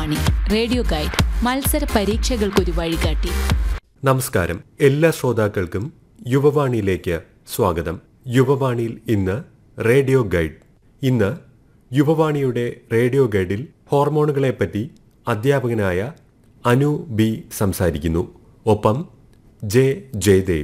വാണി radio guide മത്സര പരീക്ഷകൾക്കൊരു വഴികാട്ടി നമസ്കാരം എല്ലാ ശ്രോതാക്കൾക്കും യുവവാണിയിലേക്ക് സ്വാഗതം യുവവാണിയിൽ ഇന്ന് റേഡിയോ ഗൈഡ് ഇന്ന് യുവവാണിയുടെ റേഡിയോ ഗൈഡിൽ ഹോർമോണുകളെപ്പറ്റി അധ്യാപകനായ അനു ബി സംസാരിക്കുന്നു ഒപ്പം ജെ ജയദേവ്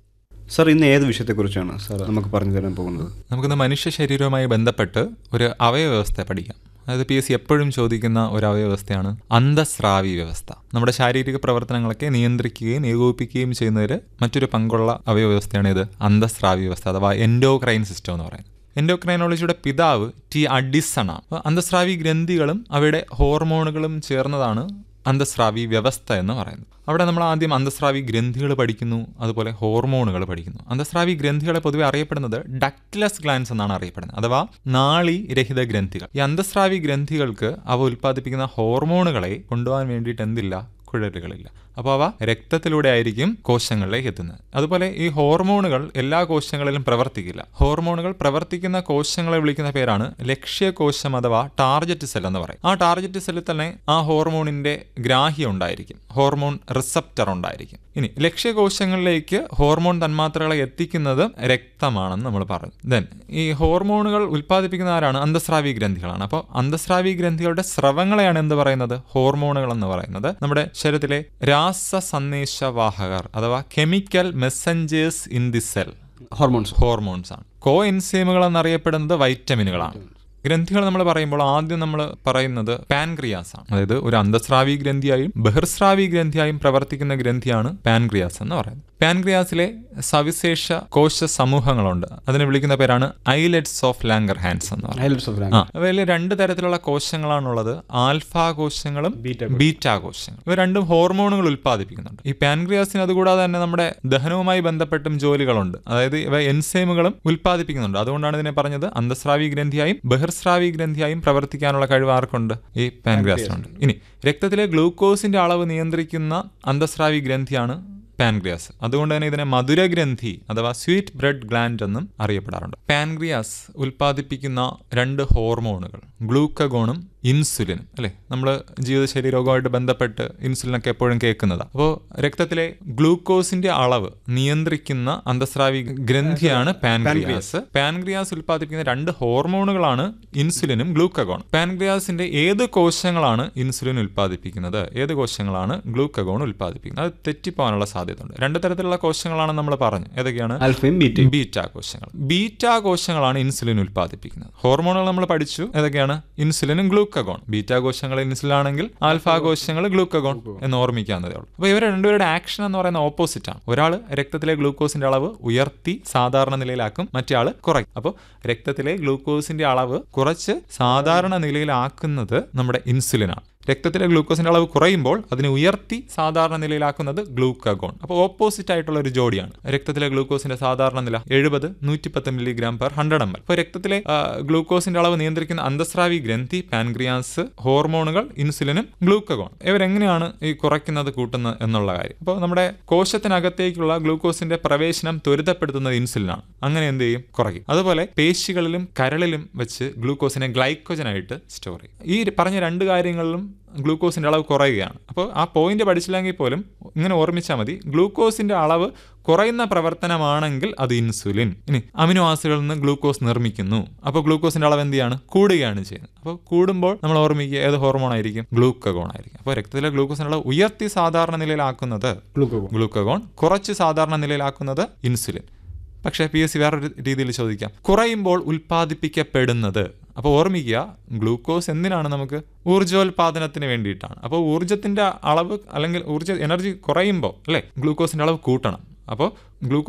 സാർ ഇന്ന് ഏത് വിഷയത്തെക്കുറിച്ചാണ് സാർ നമുക്ക് പറഞ്ഞു തരാൻ പോകുന്നത് നമുക്കിന്ന് മനുഷ്യ ശരീരവുമായി ബന്ധപ്പെട്ട് ഒരു അവയവ്യവസ്ഥ പഠിക്കാം അതായത് പി എസ് സി എപ്പോഴും ചോദിക്കുന്ന ഒരു അവയവസ്ഥയാണ് അന്തസ്രാവി വ്യവസ്ഥ നമ്മുടെ ശാരീരിക പ്രവർത്തനങ്ങളൊക്കെ നിയന്ത്രിക്കുകയും ഏകോപിപ്പിക്കുകയും ചെയ്യുന്നതിൽ മറ്റൊരു പങ്കുള്ള അവയവ്യവസ്ഥയാണ് ഇത് അന്തസ്രാവി വ്യവസ്ഥ അഥവാ എൻഡോക്രൈൻ സിസ്റ്റം എന്ന് പറയുന്നത് എൻഡോക്രൈനോളജിയുടെ പിതാവ് ടി അഡിസൺ ആണ് അപ്പോൾ അന്തസ്രാവി ഗ്രന്ഥികളും അവയുടെ ഹോർമോണുകളും ചേർന്നതാണ് അന്തസ്രാവി വ്യവസ്ഥ എന്ന് പറയുന്നത് അവിടെ നമ്മൾ ആദ്യം അന്തസ്രാവി ഗ്രന്ഥികൾ പഠിക്കുന്നു അതുപോലെ ഹോർമോണുകൾ പഠിക്കുന്നു അന്തസ്രാവി ഗ്രന്ഥികളെ പൊതുവെ അറിയപ്പെടുന്നത് ഡക്ട്ലെസ് ഗ്ലാൻസ് എന്നാണ് അറിയപ്പെടുന്നത് അഥവാ നാളി രഹിത ഗ്രന്ഥികൾ ഈ അന്തസ്രാവി ഗ്രന്ഥികൾക്ക് അവ ഉൽപ്പാദിപ്പിക്കുന്ന ഹോർമോണുകളെ കൊണ്ടുപോകാൻ വേണ്ടിയിട്ട് എന്തില്ല കുഴലുകളില്ല അപ്പോൾ അവ രക്തത്തിലൂടെ ആയിരിക്കും കോശങ്ങളിലേക്ക് എത്തുന്നത് അതുപോലെ ഈ ഹോർമോണുകൾ എല്ലാ കോശങ്ങളിലും പ്രവർത്തിക്കില്ല ഹോർമോണുകൾ പ്രവർത്തിക്കുന്ന കോശങ്ങളെ വിളിക്കുന്ന പേരാണ് ലക്ഷ്യകോശം അഥവാ ടാർജറ്റ് സെൽ എന്ന് പറയും ആ ടാർജറ്റ് സെല്ലിൽ തന്നെ ആ ഹോർമോണിന്റെ ഗ്രാഹ്യം ഉണ്ടായിരിക്കും ഹോർമോൺ റിസപ്റ്റർ ഉണ്ടായിരിക്കും ഇനി ലക്ഷ്യകോശങ്ങളിലേക്ക് ഹോർമോൺ തന്മാത്രകളെ എത്തിക്കുന്നത് രക്തമാണെന്ന് നമ്മൾ പറഞ്ഞു ദെൻ ഈ ഹോർമോണുകൾ ഉൽപ്പാദിപ്പിക്കുന്ന ആരാണ് അന്തസ്രാവി ഗ്രന്ഥികളാണ് അപ്പോൾ അന്തസ്രാവി ഗ്രന്ഥികളുടെ സ്രവങ്ങളെയാണ് എന്ത് പറയുന്നത് ഹോർമോണുകൾ എന്ന് പറയുന്നത് നമ്മുടെ ശരീരത്തിലെ രാസ സന്ദേശവാഹകർ അഥവാ chemical messengers in the cell hormones hormones ആണ് കോ എൻസൈമുകൾ എന്നറിയപ്പെടുന്നത് വൈറ്റമിനുകളാണ് ഗ്രന്ഥികൾ നമ്മൾ പറയുമ്പോൾ ആദ്യം നമ്മൾ പറയുന്നത് പാൻക്രിയാസ് ആണ് അതായത് ഒരു അന്തസ്രാവി ഗ്രന്ഥിയായും ബഹിർസ്രാവി ഗ്രന്ഥിയായും പ്രവർത്തിക്കുന്ന ഗ്രന്ഥിയാണ് പാൻക്രിയാസ് എന്ന് പറയുന്നത് പാൻക്രിയാസിലെ സവിശേഷ കോശ സമൂഹങ്ങളുണ്ട് അതിനെ വിളിക്കുന്ന പേരാണ് ഐലെറ്റ്സ് ഓഫ് ലാങ്കർ ഹാൻഡ്സ് എന്ന് പറയുന്നത് ഹൈലൈറ്റ്സ് ഓഫ് ആ അവയിൽ രണ്ട് തരത്തിലുള്ള കോശങ്ങളാണുള്ളത് ആൽഫ കോശങ്ങളും ബീറ്റ കോശങ്ങളും ഇവ രണ്ടും ഹോർമോണുകൾ ഉൽപ്പാദിപ്പിക്കുന്നുണ്ട് ഈ പാൻക്രിയാസിന് അതുകൂടാതെ തന്നെ നമ്മുടെ ദഹനവുമായി ബന്ധപ്പെട്ടും ജോലികളുണ്ട് അതായത് ഇവ എൻസൈമുകളും ഉൽപ്പാദിപ്പിക്കുന്നുണ്ട് അതുകൊണ്ടാണ് ഇതിനെ പറഞ്ഞത് അന്തസ്രാവി ഗ്രന്ഥിയായും ബഹിർസ്രാവി ഗ്രന്ഥിയായും പ്രവർത്തിക്കാനുള്ള കഴിവ് ആർക്കുണ്ട് ഈ പാൻക്രിയാസിനുണ്ട് ഇനി രക്തത്തിലെ ഗ്ലൂക്കോസിന്റെ അളവ് നിയന്ത്രിക്കുന്ന അന്തസ്രാവി ഗ്രന്ഥിയാണ് പാൻക്രിയാസ് അതുകൊണ്ട് തന്നെ ഇതിനെ മധുരഗ്രന്ഥി അഥവാ സ്വീറ്റ് ബ്രെഡ് ഗ്ലാൻഡ് എന്നും അറിയപ്പെടാറുണ്ട് പാൻക്രിയാസ് ഉൽപ്പാദിപ്പിക്കുന്ന രണ്ട് ഹോർമോണുകൾ ഗ്ലൂക്കഗോണും ഇൻസുലിനും അല്ലേ നമ്മൾ ജീവിതശൈലി രോഗമായിട്ട് ബന്ധപ്പെട്ട് ഇൻസുലിനൊക്കെ എപ്പോഴും കേൾക്കുന്നതാണ് അപ്പോൾ രക്തത്തിലെ ഗ്ലൂക്കോസിന്റെ അളവ് നിയന്ത്രിക്കുന്ന അന്തസ്രാവി ഗ്രന്ഥിയാണ് പാൻക്രിയാസ് പാൻക്രിയാസ് ഉൽപ്പാദിപ്പിക്കുന്ന രണ്ട് ഹോർമോണുകളാണ് ഇൻസുലിനും ഗ്ലൂക്കഗോൺ പാൻക്രിയാസിന്റെ ഏത് കോശങ്ങളാണ് ഇൻസുലിൻ ഉൽപ്പാദിപ്പിക്കുന്നത് ഏത് കോശങ്ങളാണ് ഗ്ലൂക്കഗോൺ ഉൽപ്പാദിപ്പിക്കുന്നത് അത് തെറ്റിപ്പോകാനുള്ള സാധ്യതയുണ്ട് രണ്ട് തരത്തിലുള്ള കോശങ്ങളാണ് നമ്മൾ പറഞ്ഞു ഏതൊക്കെയാണ് ആൽഫയും ബീറ്റയും ബീറ്റ കോശങ്ങൾ ബീറ്റ കോശങ്ങളാണ് ഇൻസുലിൻ ഉൽപ്പാദിപ്പിക്കുന്നത് ഹോർമോണുകൾ നമ്മൾ പഠിച്ചു ഏതൊക്കെയാണ് ഇൻസുലിനും ഗ്ലൂക്കഗോൺ ബീറ്റ കോശങ്ങൾ ഇൻസുലിൻ ആണെങ്കിൽ ആൽഫ കോശങ്ങൾ ഗ്ലൂക്കഗോൺ എന്ന് ഓർമ്മിക്കാവുന്നതേ ഉള്ളൂ അപ്പോൾ ഇവർ രണ്ടുപേരുടെ ആക്ഷൻ എന്ന് പറയുന്ന ഓപ്പോസിറ്റ് ആണ് ഒരാൾ രക്തത്തിലെ ഗ്ലൂക്കോസിന്റെ അളവ് ഉയർത്തി സാധാരണ നിലയിലാക്കും മറ്റേ ആള് കുറയ്ക്കും അപ്പോൾ രക്തത്തിലെ ഗ്ലൂക്കോസിന്റെ അളവ് കുറച്ച് സാധാരണ നിലയിലാക്കുന്നത് നമ്മുടെ ഇൻസുലിനാണ് രക്തത്തിലെ ഗ്ലൂക്കോസിന്റെ അളവ് കുറയുമ്പോൾ അതിനെ ഉയർത്തി സാധാരണ നിലയിലാക്കുന്നത് ഗ്ലൂക്കഗോൺ അപ്പോൾ ഓപ്പോസിറ്റ് ആയിട്ടുള്ള ഒരു ജോഡിയാണ് രക്തത്തിലെ ഗ്ലൂക്കോസിന്റെ സാധാരണ നില എഴുപത് നൂറ്റിപ്പത്ത് milligram per hundred M L അപ്പോൾ രക്തത്തിലെ ആ, ഗ്ലൂക്കോസിന്റെ അളവ് നിയന്ത്രിക്കുന്ന അന്തസ്രാവി ഗ്രന്ഥി പാൻക്രിയാസ് ഹോർമോണുകൾ ഇൻസുലിനും ഗ്ലൂക്കഗോൺ ഇവരെങ്ങനെയാണ് ഈ കുറയ്ക്കുന്നത് കൂട്ടുന്നത് എന്നുള്ള കാര്യം അപ്പോൾ നമ്മുടെ കോശത്തിനകത്തേക്കുള്ള ഗ്ലൂക്കോസിന്റെ പ്രവേശനം ത്വരിതപ്പെടുത്തുന്നത് ഇൻസുലിനാണ് അങ്ങനെ എന്ത് ചെയ്യും കുറയ്ക്കും അതുപോലെ പേശികളിലും കരളിലും വെച്ച് ഗ്ലൂക്കോസിനെ ഗ്ലൈക്കോജനായിട്ട് സ്റ്റോർ ചെയ്യും ഈ പറഞ്ഞ രണ്ട് കാര്യങ്ങളിലും ഗ്ലൂക്കോസിന്റെ അളവ് കുറയുകയാണ് അപ്പോൾ ആ പോയിന്റ് പഠിച്ചില്ലെങ്കിൽ പോലും ഇങ്ങനെ ഓർമ്മിച്ചാൽ മതി ഗ്ലൂക്കോസിന്റെ അളവ് കുറയുന്ന പ്രവർത്തനമാണെങ്കിൽ അത് ഇൻസുലിൻ ഇനി അമിനോ ആസിഡുകളിൽ നിന്ന് ഗ്ലൂക്കോസ് നിർമ്മിക്കുന്നു അപ്പോൾ ഗ്ലൂക്കോസിന്റെ അളവ് എന്ത് ചെയ്യാണ് കൂടുകയാണ് ചെയ്യുന്നത് അപ്പോൾ കൂടുമ്പോൾ നമ്മൾ ഓർമ്മിക്കുക ഏത് ഹോർമോൺ ആയിരിക്കും ഗ്ലൂക്കഗോൺ ആയിരിക്കും അപ്പോൾ രക്തത്തിലെ ഗ്ലൂക്കോസിന്റെ അളവ് ഉയർത്തി സാധാരണ നിലയിലാക്കുന്നത് ഗ്ലൂക്കോഗോൺ ഗ്ലൂക്കഗോൺ കുറച്ച് സാധാരണ നിലയിലാക്കുന്നത് ഇൻസുലിൻ പക്ഷേ പി എസ് സി വേറൊരു രീതിയിൽ ചോദിക്കാം കുറയുമ്പോൾ ഉൽപ്പാദിപ്പിക്കപ്പെടുന്നത് അപ്പോൾ ഓർമ്മിക്കുക ഗ്ലൂക്കോസ് എന്തിനാണ് നമുക്ക് ഊർജ്ജോൽപാദനത്തിന് വേണ്ടിയിട്ടാണ് അപ്പോൾ ഊർജ്ജത്തിന്റെ അളവ് അല്ലെങ്കിൽ ഊർജ്ജ എനർജി കുറയുമ്പോൾ അല്ലേ ഗ്ലൂക്കോസിന്റെ അളവ് കൂട്ടണം അപ്പോൾ ഗ്ലൂക്കോസ്